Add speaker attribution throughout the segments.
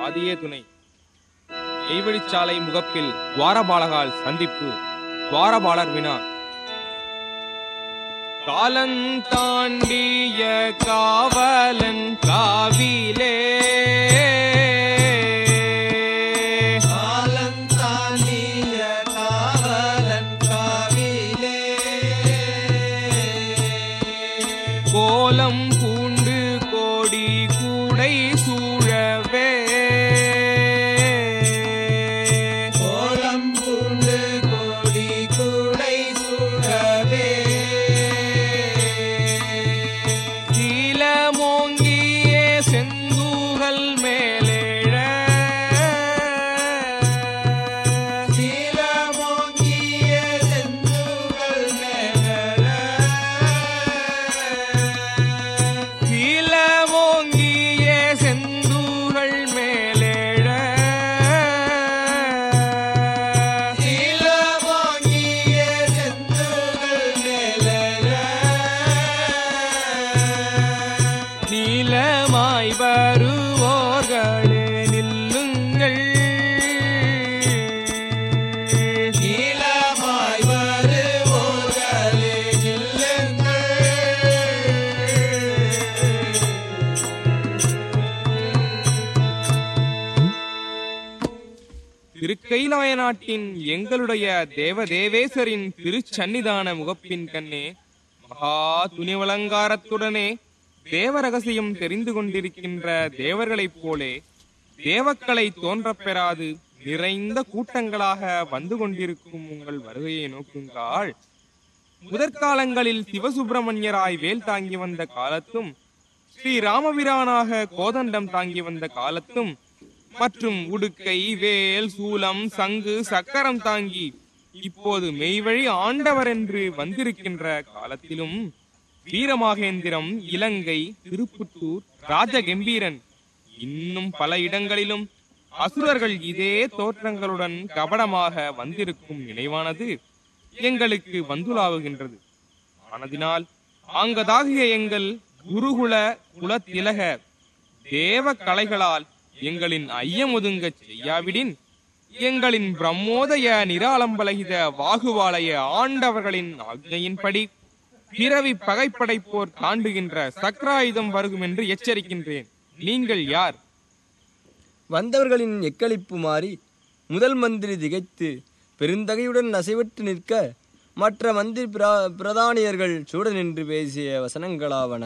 Speaker 1: ஆதியே துணை நெய்வழிச்சாலை முகப்பில் துவாரபாலகால் சந்திப்பு துவாரபாலர் வினா காலந்தாண்டிய காவலன் காவிலே
Speaker 2: காலந்தாண்டிய காவலன் காவிலே
Speaker 1: கோலம் பூண்டு கோடி கூடை சூழவே
Speaker 2: கோலம் பூண்டு கோடி கூடை சூழவே
Speaker 1: சீலமோங்கிய செந்தூகல் மேலேழ
Speaker 2: சீலமோங்கிய செந்தூர்கள் மேகல
Speaker 1: சீலமோங்கிய செந்தூகல் மேலேழ
Speaker 2: சீலமோங்கிய செந்தூர்கள் மேலல
Speaker 1: நீலமாய் வருவோர்களே நில்லுங்கள்
Speaker 2: நீலமாய் வருவோர்களே நில்லுங்கள்
Speaker 1: திருக்கைலாய நாட்டின் எங்களுடைய தேவதேவேசரின் திருச்சன்னிதான முகப்பின் கண்ணே மகா துணிவலங்காரத்துடனே தேவ ரகசியம் தெரிந்து கொண்டிருக்கின்ற தேவர்களைப் போலே தேவக்கலை தோன்றப் பெறாது நிறைந்த கூட்டங்களாக வந்து கொண்டிருக்கும் உங்கள் வருகையை நோக்குங்கால் முதற்காலங்களில் சிவசுப்பிரமணியராய் வேல் தாங்கி வந்த காலத்தும் ஸ்ரீ ராமபிரானாக கோதண்டம் தாங்கி வந்த காலத்தும் மற்றும் உடுக்கை வேல் சூலம் சங்கு சக்கரம் தாங்கி இப்போது மெய்வழி ஆண்டவர் என்று வந்திருக்கின்ற காலத்திலும் வீரமாகேந்திரம் இலங்கை திருப்புத்தூர் ராஜகம்பீரன் இன்னும் பல இடங்களிலும் அசுரர்கள் இதே தோற்றங்களுடன் கபடமாக வந்திருக்கும் நினைவானது எங்களுக்கு வந்துலாவுகின்றது ஆனதினால் ஆங்கதாகிய எங்கள் குருகுல குலத்திலக தேவ கலைகளால் எங்களின் ஐயமுதுங்கச் செய்யாவிடின் எங்களின் பிரம்மோதய நிராலம்பலகித வாகுவாலய ஆண்டவர்களின் ஆக்ஞையின்படி பிறவி பகைப்படைப்போர் தாண்டுகின்ற சக்ராயுதம் வருகும் என்று எச்சரிக்கின்றேன் நீங்கள் யார்
Speaker 3: வந்தவர்களின் எக்களிப்பு மாறி முதல் மந்திரி திகைத்து பெருந்தகையுடன் அசைவற்று நிற்க மற்ற மந்திரி பிரா- பிரதானியர்கள் சூட நின்று பேசிய வசனங்களாவன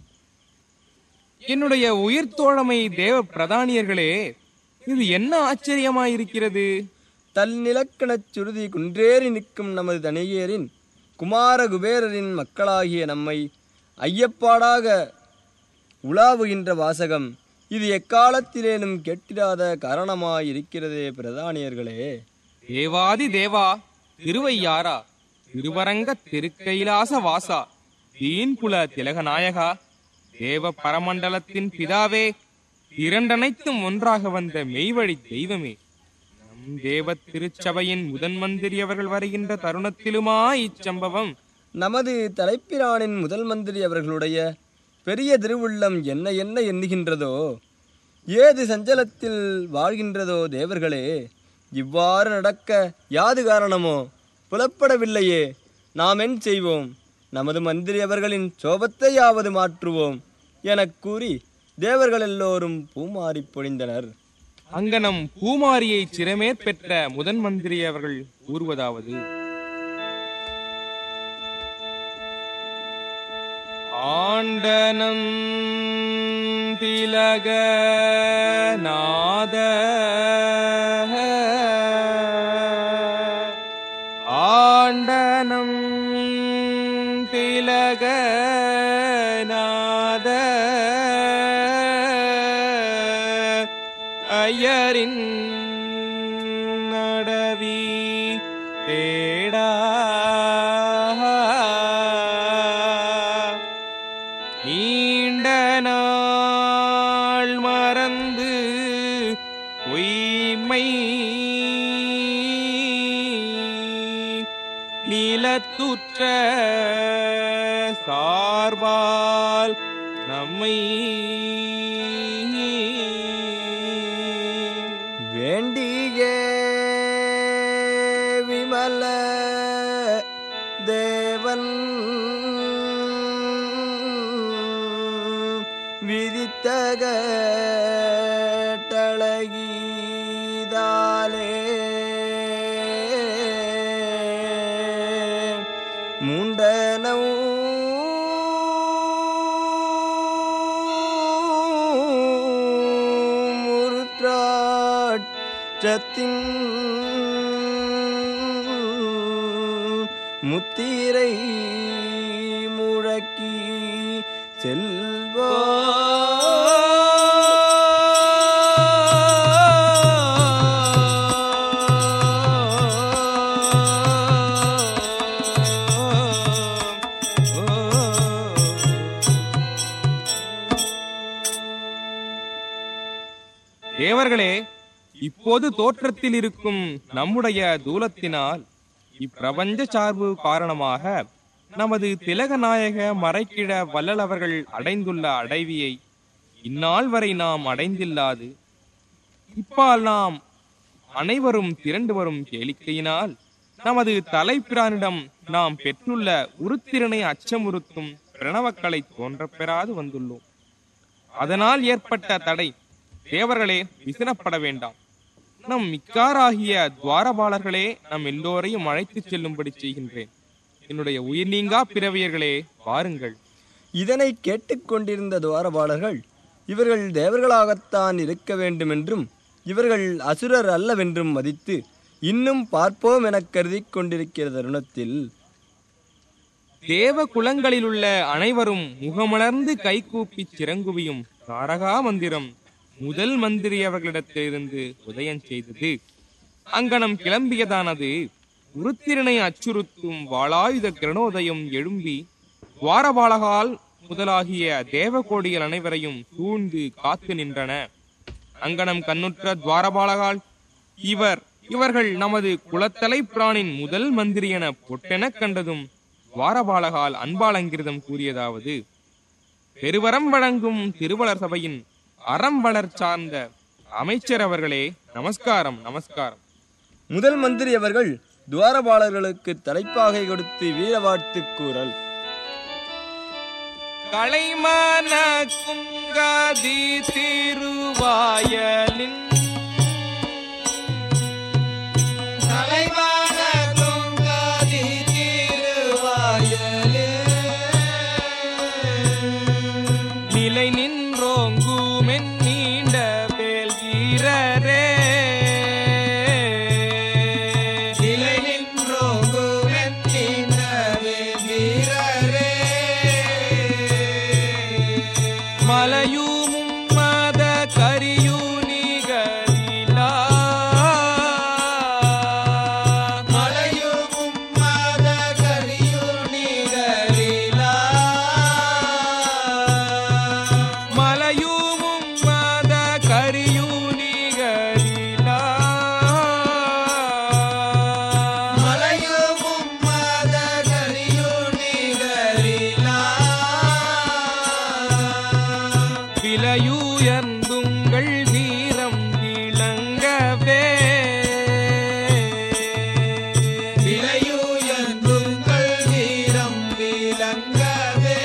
Speaker 1: என்னுடைய உயிர் தோழமை தேவ பிரதானியர்களே இது என்ன ஆச்சரியமாயிருக்கிறது
Speaker 3: தல் நிலக்கணச் சுருதி குன்றேறி நிற்கும் நமது தனியேரின் குமார குபேரரின் மக்களாகிய நம்மை ஐயப்பாடாக உலாவுகின்ற வாசகம் இது எக்காலத்திலேனும் கேட்டிராத காரணமாயிருக்கிறதே பிரதானியர்களே
Speaker 1: தேவாதி தேவா திருவையாரா திருவரங்க திருக்கைலாச வாசா தீன்குல திலகநாயகா தேவ பரமண்டலத்தின் பிதாவே இரண்டனைத்தும் ஒன்றாக வந்த மெய்வழி தெய்வமே நம் தேவ திருச்சபையின் முதன் மந்திரி அவர்கள் வருகின்ற தருணத்திலுமா இச்சம்பவம்
Speaker 3: நமது தலைப்பிரானின் முதல் மந்திரி அவர்களுடைய பெரிய திருவுள்ளம் என்ன என்ன எண்ணுகின்றதோ ஏது சஞ்சலத்தில் வாழ்கின்றதோ தேவர்களே இவ்வாறு நடக்க யாது காரணமோ புலப்படவில்லையே நாம் என் செய்வோம் நமது மந்திரி அவர்களின் சோபத்தையாவது மாற்றுவோம் எனக் கூறி தேவர்கள் எல்லோரும் பூமாறிப் பொழிந்தனர்
Speaker 1: அங்கனம் பூமாரியை சிறமேற் பெற்ற முதன் மந்திரி அவர்கள் கூறுவதாவது ஆண்டனம் திலக நாத ஆண்டனம் திலக நாத ஐயரின் நடவி தேடா நீண்ட நாள் மறந்து பொய்மை நிலத்துற்ற சார்பால் நம்மை
Speaker 3: விதித்தக டழகிதாலே முண்டனவு முருற்றாற்றத்தின் முத்திரை முழக்கி செல்வா
Speaker 1: தேவர்களே இப்போது தோற்றத்தில் இருக்கும் நம்முடைய தூலத்தினால் இப்பிரபஞ்ச சார்பு காரணமாக நமது திலகநாயக மறைக்கிட வல்லலவர்கள் அடைந்துள்ள அடைவியை இந்நாள் வரை நாம் அடைந்தில்லாது இப்பால் நாம் அனைவரும் திரண்டு வரும் கேளிக்கையினால் நமது தலைப்பிரானிடம் நாம் பெற்றுள்ள உருத்திரனை அச்சமுறுத்தும் பிரணவக்கலை தோன்றப் பெறாது வந்துள்ளோம் அதனால் ஏற்பட்ட தடை தேவர்களே விசனப்பட வேண்டாம் நம் மிக்காராகிய துவாரபாலர்களே நம் எல்லோரையும் அழைத்துச் செல்லும்படி செய்கின்றேன் என்னுடைய உயிர் நீங்கா பிறவியர்களே வாருங்கள்
Speaker 3: இதனை கேட்டுக்கொண்டிருந்த துவாரபாலர்கள் இவர்கள் தேவர்களாகத்தான் இருக்க வேண்டுமென்றும் இவர்கள் அசுரர் அல்லவென்றும் மதித்து இன்னும் பார்ப்போம் எனக் கருதிக் கொண்டிருக்கிற தருணத்தில்
Speaker 1: தேவ குலங்களிலுள்ள அனைவரும் முகமலர்ந்து கைகூப்பி சிறங்குவியும் தாரகா மந்திரம் முதல் மந்திரி அவர்களிடத்திலிருந்து உதயம் செய்தது அங்கனம் கிளம்பியதானது உருத்திரனை அச்சுறுத்தும் வாளாயுத கிரணோதயம் எழும்பி துவாரபாலகால் முதலாகிய தேவகோடிகள் அனைவரையும் சூழ்ந்து காத்து நின்றன அங்கனம் கண்ணுற்ற துவாரபாலகால் இவர் இவர்கள் நமது குலத்தலை பிரானின் முதல் மந்திரி என பொட்டெனக் கண்டதும் துவாரபாலகால் அன்பாலங்கிருதம் கூறியதாவது பெருவரம் வழங்கும் திருவளர் சபையின் அறம் வளர் சார்ந்த அமைச்சர் அவர்களே நமஸ்காரம் நமஸ்காரம்
Speaker 3: முதல் மந்திரி அவர்கள் துவாரபாலர்களுக்கு தலைப்பாகை கொடுத்து வீரவாழ்த்து கூறல்
Speaker 1: கலைமான குங்காதி திருவாயலின்
Speaker 2: தலைவான தொங்காதி திருவாயலே
Speaker 1: நிலை நின்றோங்குமென் நீண்ட வேல் வீரரே
Speaker 2: நிலை நின்றோங்குமென் நீண்டவே வீரரே
Speaker 1: மலையூமும் மத கரியூனிகரிலா
Speaker 2: மலையும் மத கரியுனிகரிலா
Speaker 1: மலையூமும் மத கரியூனிகரிலா
Speaker 2: மலையும் மத கரியுனிகரிலா
Speaker 1: விலையுயர்ந்துங்கள் வீரம் விளங்கவே
Speaker 2: விலையுயர்ந்துங்கள் வீரம் விளங்கவே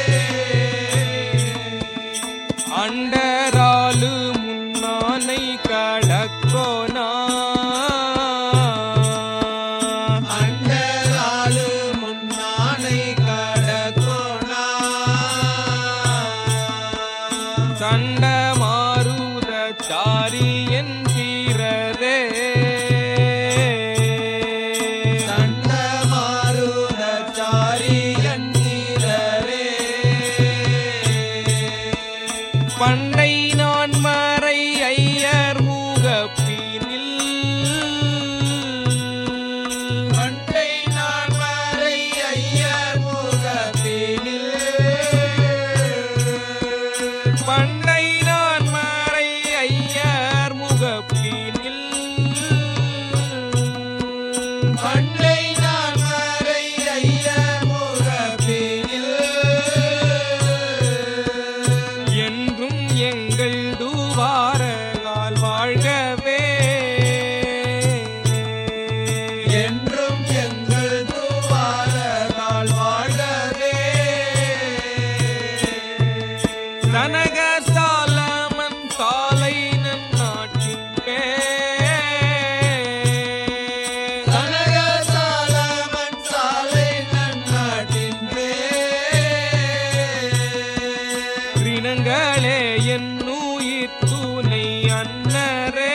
Speaker 1: அண்டராலு முன்னானை கடக்கோனா
Speaker 2: அண்டராலு முன்னானை கடக்கோணா
Speaker 1: சண்ட மாருத சாரியன் வீரரே
Speaker 2: சண்ட மாருத சாரியன் வீரரே
Speaker 1: பண்டை நான் மறை ஐயர் மூகப்பினில்
Speaker 2: பண்டை நான் மறை ஐயர் முகத்தினில்
Speaker 1: பண்டை நான் மறை ஐயர் முகப்பினில்
Speaker 2: பண்டை நான் மறை ஐயர் முகத்தினில்
Speaker 1: என்றும் எங்கள் துவாரகால் வாழ்கவே
Speaker 2: என்றும் எங்கள் துவாரகால் வாழவே
Speaker 1: சனக சாலமன் சாலை நன்னாட்டின் பேர்
Speaker 2: கனக சாலமன் சாலை நன்னாட்டின் பேர்
Speaker 1: ரிணங்களே என்னுயிர் துணை அன்னரே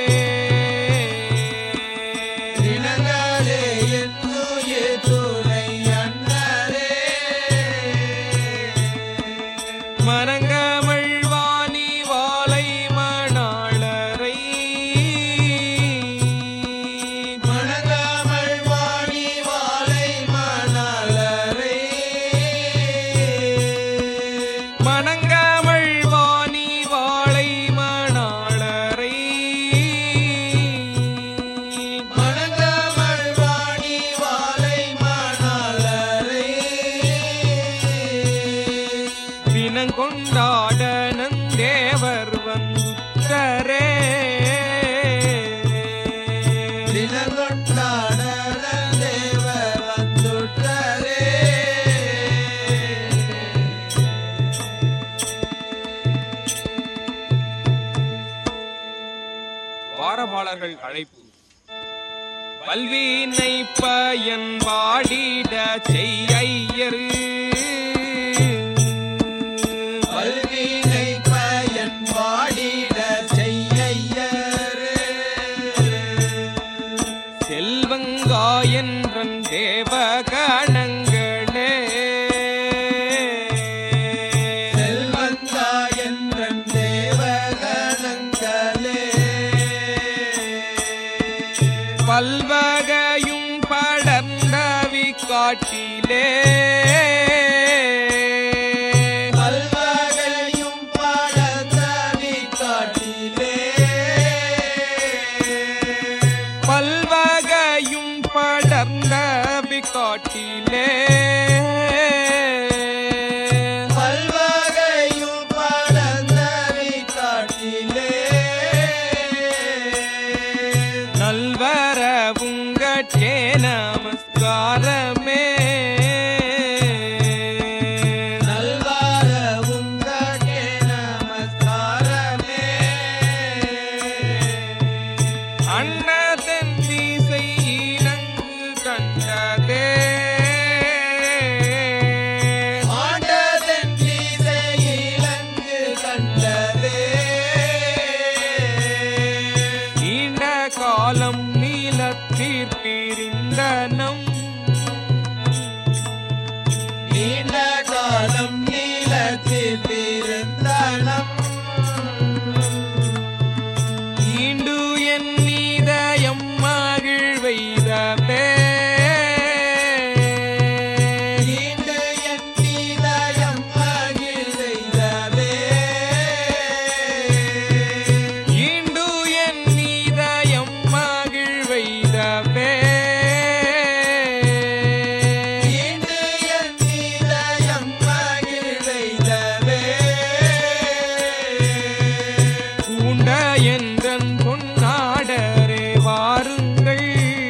Speaker 2: தினங்களே என்னுயிர் துணை அண்ணரே
Speaker 1: மரங்கமள் வாணி வாழை மணாளரை
Speaker 2: மணங்கமள் வாணி வாழை மணாளரை
Speaker 1: மணங்கமள் வாணி வாழை மணாளரை
Speaker 2: மணங்கமள் வாணி வாழை மணாளரை
Speaker 1: தினங்கொண்டாட நந்தேவர் வந்துற்றரே
Speaker 2: தினங்கொண்டாட தேவர் வந்துட்டரே
Speaker 1: வாரபாளர்கள் அழைப்பு வல்வினை பயன் வாடிட செய்யரு
Speaker 2: வல்வினை பயன் வாடிட செய்யையரே
Speaker 1: செல்வங்காயன்றன் தேவ கணங்களே
Speaker 2: செல்வந்தா என்றன் தேவகணங்களே
Speaker 1: பல்வகையும் படர்ந்தவி காட்டிலே
Speaker 2: பல்வகையும் பாடத்தவி காட்டிலே
Speaker 1: பல்வகையும் படர்ந்தவி காட்டிலே
Speaker 2: பல்வகையும் பாடத்தவி காட்டிலே
Speaker 1: நல்வரவுங்கட்டே நமஸ்காரமே
Speaker 2: நல்வார உங்ககே நமஸ்காரமே
Speaker 1: அன்னதன் திசை இலங்கு கண்டதே
Speaker 2: ஆண்டதன் மீதை இலங்கு கண்டதே
Speaker 1: நீண்ட காலம் நீலத்தீர் பிரிந்தனம்
Speaker 2: நீண்ட காலம் நீளத்தில் பிறந்தனம்
Speaker 1: ஈண்டு என் நீதயம் மகிழ்வைதவே
Speaker 2: நீண்டு என் நீதயம் மகிழ்ந்தவே
Speaker 1: ஈண்டு என் நீதயம் மகிழ்வைதவே
Speaker 2: நீண்டு என் நீதயம் மகிழ்ந்தவே
Speaker 1: பூண்ட என்றன் பொன்னாடரே வாருங்கள்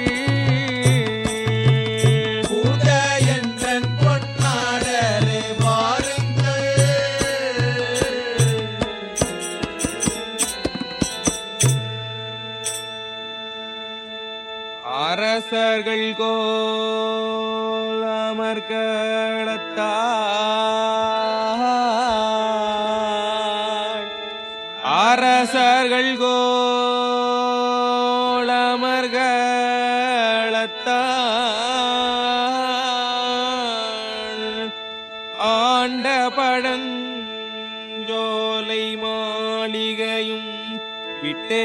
Speaker 2: பூத என்றன் பொன்னாடரே வாருங்கள்
Speaker 1: அரசர்கள் கோலமர்களத்தாள் அரசர்கள் கோலமர்களத்தாள் ஆண்ட பழஞ்சோலை மாளிகையும் விட்டே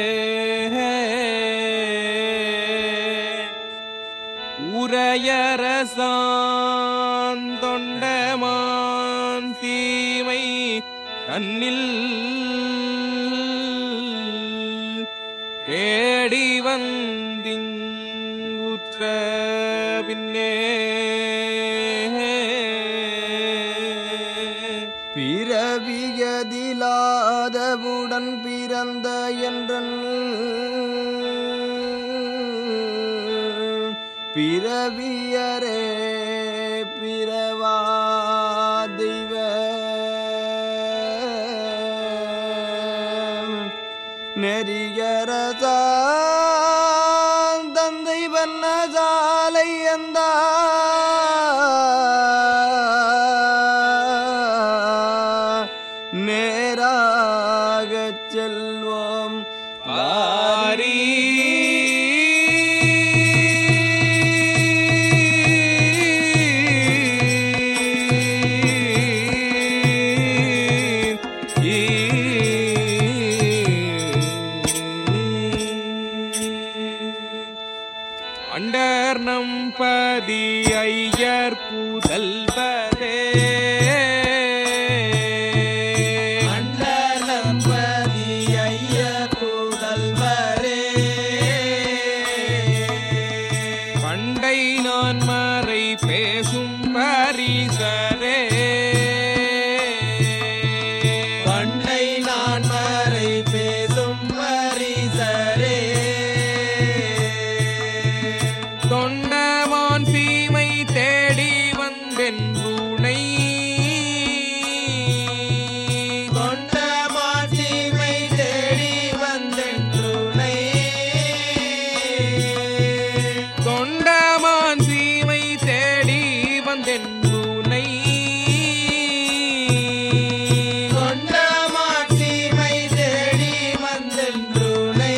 Speaker 1: உரையரசாந்தொண்டமான் தீமை தன்னில் தேடி வந்திங்குற்ற பின்னே
Speaker 3: பிறவியதிலாதவுடன் பிறந்த என்றன் பிறவியரே பிறவா தெய்வ நெறியரசா தந்தை வண்ணசாலை அந்த நேராகச் செல்வோம்
Speaker 1: வாரி அண்டர் நம்பதி ஐயர் புதல்வரே
Speaker 2: அண்டலம்பதி ஐய புதல்வரே
Speaker 1: பண்டை நான் மறை பேசும் பரிசரே
Speaker 2: பண்டை நான் மறை பேசும் பரிசரே
Speaker 1: தொண்டமான் சீமை தேடி வந்தென்றுனை
Speaker 2: கொண்ட மாட்சிமை தேடி வந்தென்றுனை
Speaker 1: தொண்டமான் சீமை தேடி வந்தென்றுனை
Speaker 2: கொண்ட மாட்சிமை தேடி வந்தென்றுனை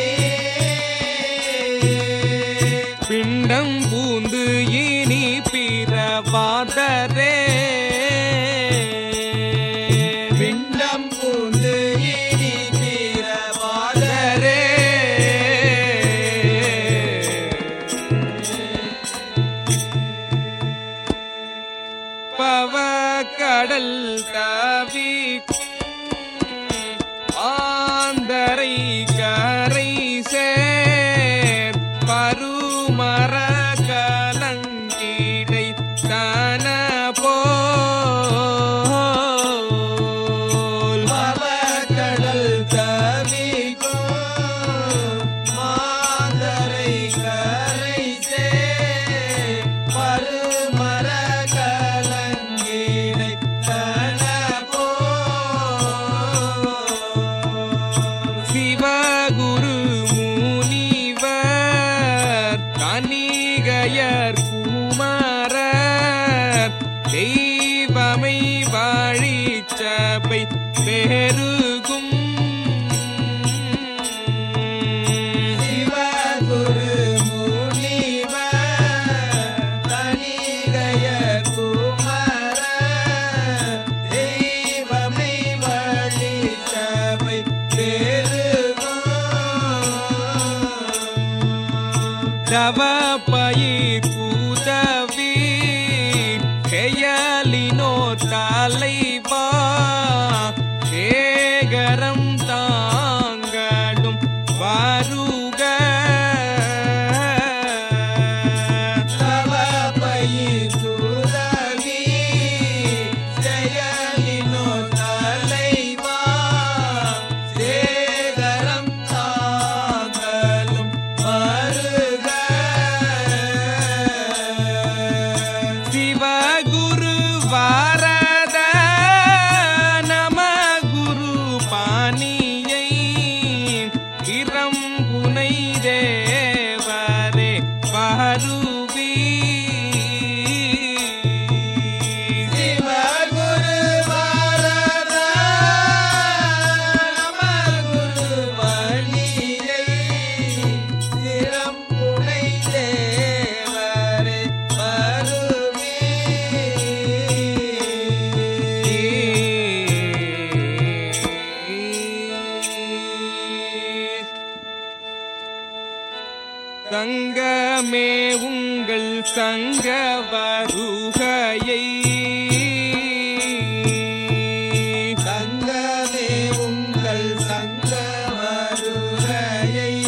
Speaker 1: பிண்டம் பூந்து இனி பிறவாதரே
Speaker 2: பிண்டம் பூந்து இனி பிறவாதரே
Speaker 1: பவ கடல் தவிக்கும் ஆந்தரை கரை சேர் பருமர கலங்கிடை தன போல்
Speaker 2: பவக்கடல் தவிக்கும் மாதரை கரை சே பருமர கலங்கிடை தன போ
Speaker 1: சிவகுரு முனிவர் கனிகையர் குமரர் தெய்வமை வாழி சபை பெருகும்
Speaker 2: சிவகுரு முனிவ தனிகய குமர தெய்வமை வழி சபை பெருகும்
Speaker 1: தவ பயிர் புதவி செயலினோ தலைவா சேகரம் தாங்களும் வருக
Speaker 2: தவ பயிர் சுரவி செயலினோ தலைவா சேகரம் தாங்களும் வருக
Speaker 1: சிவகுரு வாரத நம குரு பாணியை இரம்புனை தேவரே வருவி
Speaker 2: சிவகுரு வாரத நம குரு வழியை சிறம்புனை தேவரே வருவே
Speaker 1: தங்கமே உங்கள் சங்க வருகையை
Speaker 2: தங்கமே உங்கள் சங்க வருகையை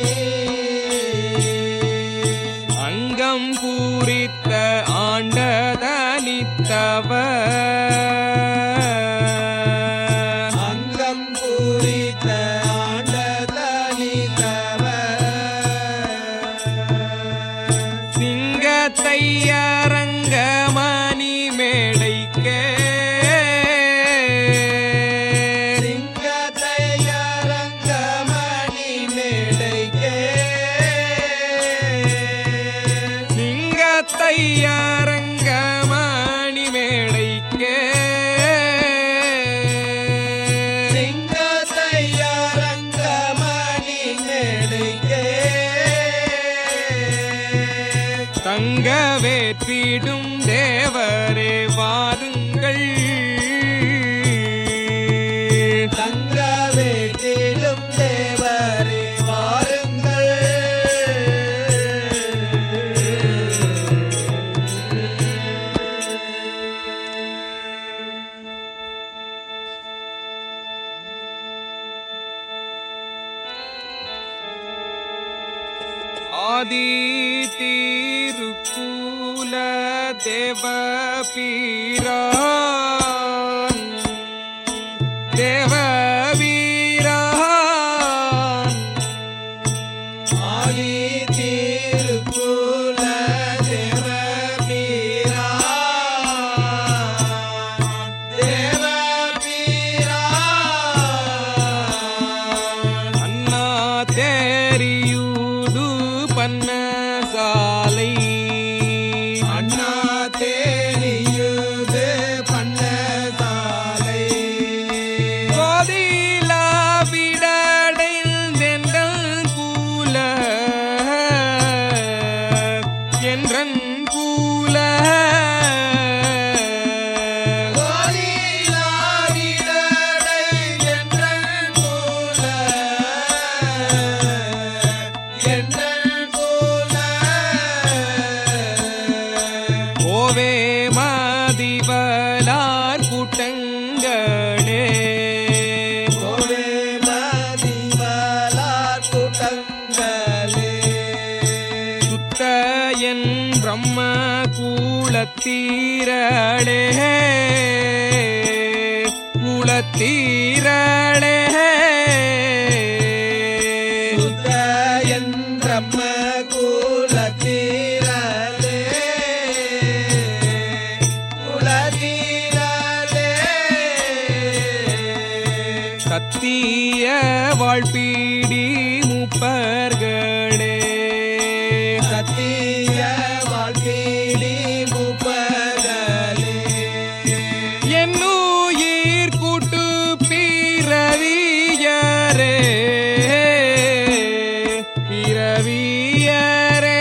Speaker 1: அங்கம் பூரித்த ஆண்டதனித்தவ
Speaker 2: அங்கம் பூரித்த ஆண்ட தனித்தவ
Speaker 1: சிங்கத்தை அரங்க வேற்றிடும் தேவரே வாருங்கள்
Speaker 2: தங்க வேட்டிலும் தேவரே வாருங்கள்
Speaker 1: ஆதி தீருக்கூல தேவபீரான் தேவவீரான்
Speaker 2: ஆதி திருக்குல தேவபீரா தேவபீரா
Speaker 1: அண்ணா தேரியூது பன்னசாலை
Speaker 2: அண்ணா தேனியுது பண்ணசாலை
Speaker 1: கோதிலா விடடைந்தென்றல் கூல என்றன் கூல
Speaker 2: கோயிலாவிடடை என்றன் கூல என்றன் கூல
Speaker 1: ஓவே மதிவலார் கூட்டங்களே
Speaker 2: கோவே மதிவலார் கூட்டங்களே
Speaker 1: சுத்த என் பிரம்ம கூலத்தீரளே கூலத்தீரளே
Speaker 2: சுத்த என்றம்ம குலத்தீரலே குலத்தீரலே
Speaker 1: சத்திய வாழ்பீடி மூப்பர்களே
Speaker 2: சத்திய வாழ்க்கீடி முப்பதலே
Speaker 1: என்னுயிர் கூட்டு பிறவியரே பிறவியரே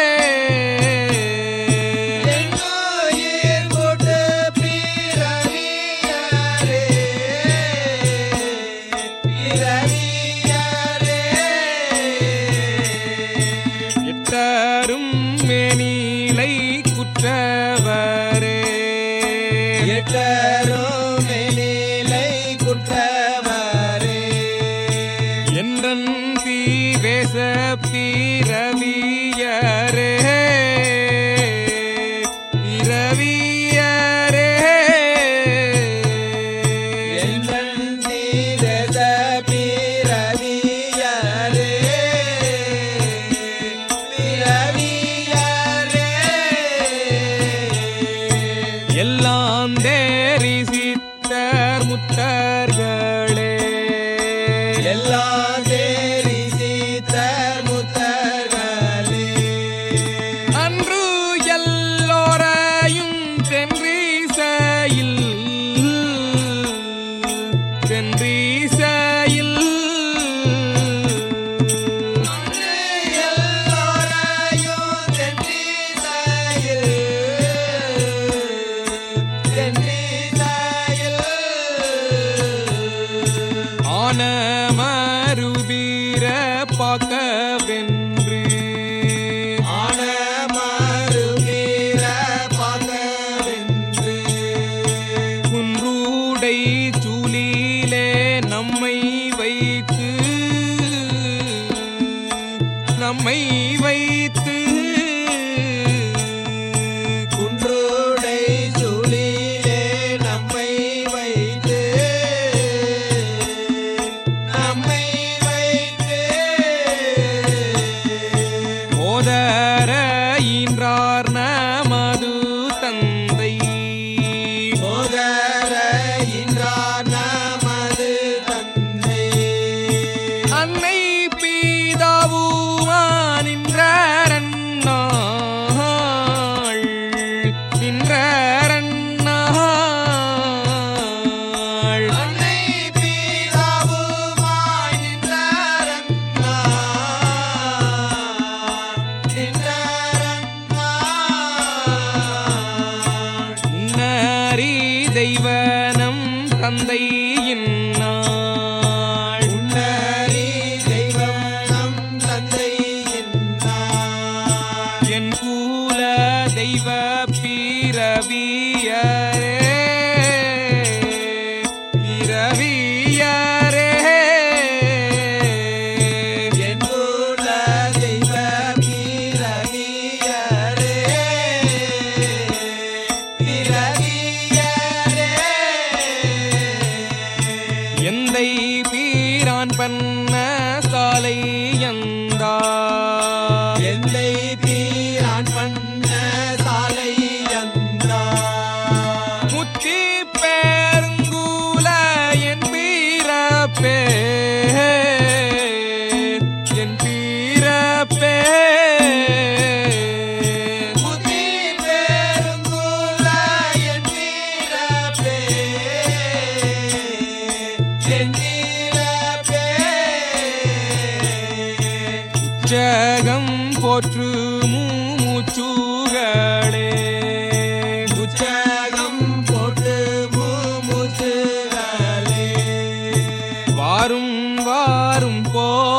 Speaker 2: என்னுயிர் கொண்டு பிறவியரே பிறவியரே
Speaker 1: எட்டரும் மேனிலை குற்றவரே
Speaker 2: எட்டரும் நிலை குற்றவரே
Speaker 1: என்றன் தீவேச பிறவியரே பிறவியரே
Speaker 2: என்றன் தீரத பிறவியரே பிறவியரே
Speaker 1: எல்லாம் தேரி சித்தர் முத்தர்களே
Speaker 2: எல்லா தேரி சீத்தர் முத்தர்களே
Speaker 1: அன்று எல்லோரையும் தென்றீசையில் தென்றீசையில்
Speaker 2: எல்லோரையும் தென்றீசையில் தென்றீசையில்
Speaker 1: ஆன மறுபீர பார்க்கவென்று
Speaker 2: ஆனமருவீர பகவென்று
Speaker 1: குன்றூடை சூலிலே நம்மை வைத்து நம்மை வைத்து
Speaker 2: குன்றோடை சுழிலே நம்மை வைத்து நம்மை வைத்து
Speaker 1: ஓதர ஈன்றார் நமது தந்தை
Speaker 2: போதர இன்றார் நமது தந்தை
Speaker 1: அன்னை பீதாவுமானின் எந்தை பீரான் பண்ண சாலை எந்தா
Speaker 2: எந்தை பீரான் பண்ண சாலை எந்தா
Speaker 1: முத்தி பேருங்கூல என் பீரப்பே என் பீரப்பே
Speaker 2: முதி பெருங்குல என் வீரப்பே என் வீரப்பே
Speaker 1: உச்சகம் போற்று மூச்சுகளே
Speaker 2: உச்சகம் போட்டு மூமுச்சுகளே
Speaker 1: வாரும் வாரும் போ